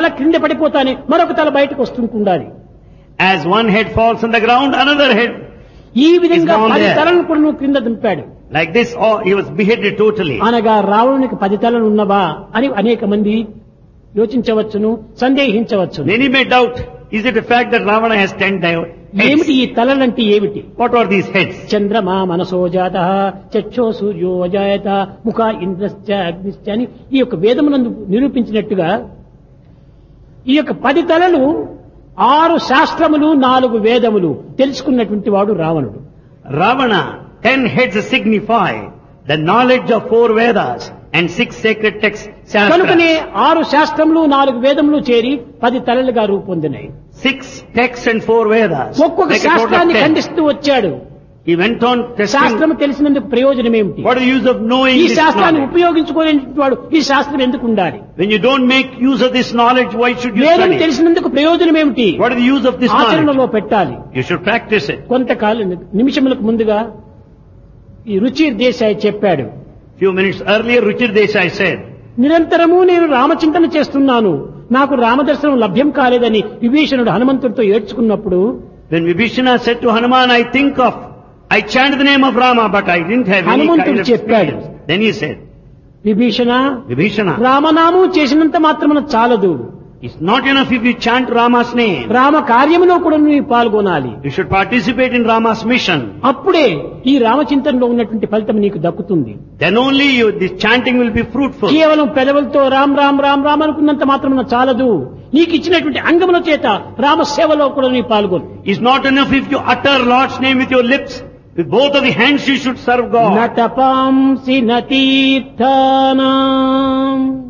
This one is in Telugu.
క్రింద పడిపోతానే మరొక తల బయటకు వస్తుంటుండాలి As one head falls on the ground, another head. ఈ విధంగా It's not పది there. తలను కూడా నువ్వు క్రింద దింపాడు Like this, oh, he was beheaded totally. అనగా రావణునికి పది తలలు ఉన్నవా అని అనేక మంది యోచించవచ్చును సందేహించవచ్చును Many may doubt, is it a fact that Ravana has ten di- ఏమిటి heads? ఈ తలలంటే ఏమిటి What are these heads? చంద్రమా మనసో జాత చక్షో సూర్యో అజాయత ముఖ ఇంద్రశ్చ అగ్నిశ్చ అని ఈ యొక్క వేదమునందు నిరూపించినట్టుగా ఈ యొక్క పది తలలు ఆరు శాస్త్రములు నాలుగు వేదములు తెలుసుకున్నటువంటి వాడు రావణుడు Ravana, ten heads signify the knowledge of four Vedas and six sacred texts. కనుకనే Shastras. ఆరు శాస్త్రములు నాలుగు వేదములు చేరి పది తలలుగా రూపొందినాయి Six texts and four Vedas. ఒక్కొక్క Make a total of శాస్త్రాన్ని ten. ఖండిస్తూ వచ్చాడు He went on శాస్త్రం testing. తెలిసినందుకు ప్రయోజనం ఏమిటి What is the use of knowing ఈ this శాస్త్రాన్ని knowledge? ఉపయోగించుకోలేని వాడు ఈ శాస్త్రం ఎందుకు ఉండాలి When you don't make use of this knowledge, why should you వేదం study? తెలిసినందుకు ప్రయోజనం ఏమిటి What is the use of this knowledge? ఆచరణలో పెట్టాలి You should practice it. కొంతకాలం నిమిషములకు ముందుగా ఈ రుచి దేశాయ్ చెప్పాడు Few minutes earlier, Ruchir Desai said, నిరంతరము నేను రామచింతన చేస్తున్నాను నాకు రామదర్శనం లభ్యం కాలేదని విభీషణుడు హనుమంతుడితో ఏడ్చుకున్నప్పుడు when Vibhishana said to Hanuman, I think of, I chant the name of Rama, but I didn't have any హనుమంతుడు kind of చెప్పాడు. experience. Then he said, Vibhishana Vibhishana, రామనామం చేసినంత మాత్రమున చాలదు it's not enough if you chant Rama's name. Rama కార్యములో కూడా నువ్వు పాల్గొనాలి You should participate in Rama's mission. అప్పుడే ఈ రామచింతనలో ఉన్నటువంటి ఫలితం నీకు దక్కుతుంది Then only you, this chanting will be fruitful. కేవలం పెదవులతో రామ్ రామ్ రామ్ రామ్ అనుకున్నంత మాత్రమున చాలదు నీకు ఇచ్చినటువంటి అంగముల చేత రామ సేవలో కూడా నీ పాల్గొను It's not enough if you utter Lord's name with your lips. With both of the hands you should serve God. నటపాంసి నతీర్థానాం